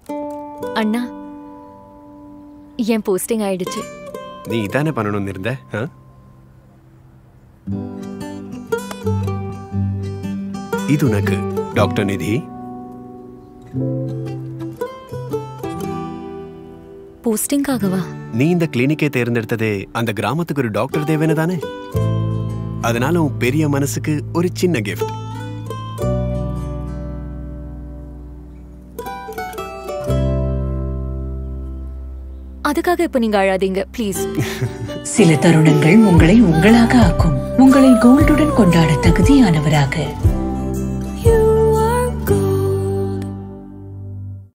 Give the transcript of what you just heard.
அண்ணா என் posting ஆயிடுச்சு நீ இதானே பண்ணணும்னு இருந்த ஆ? இது உனக்கு டாக்டர் நிதி போஸ்டிங்காகவா நீ இந்த கிளினிக்கை தேர்ந்தெடுத்ததே அந்த கிராமத்துக்கு ஒரு டாக்டர் தேவைன்னு தானே அதனால உன் பெரிய மனசுக்கு ஒரு சின்ன கிஃப்ட் அதுக்காக இப்ப நீங்க அழாதீங்க ப்ளீஸ் சில தருணங்கள் உங்களை உங்களாக ஆக்கும் உங்களை கோல்டுடன் கொண்டாட தகுதியானவராக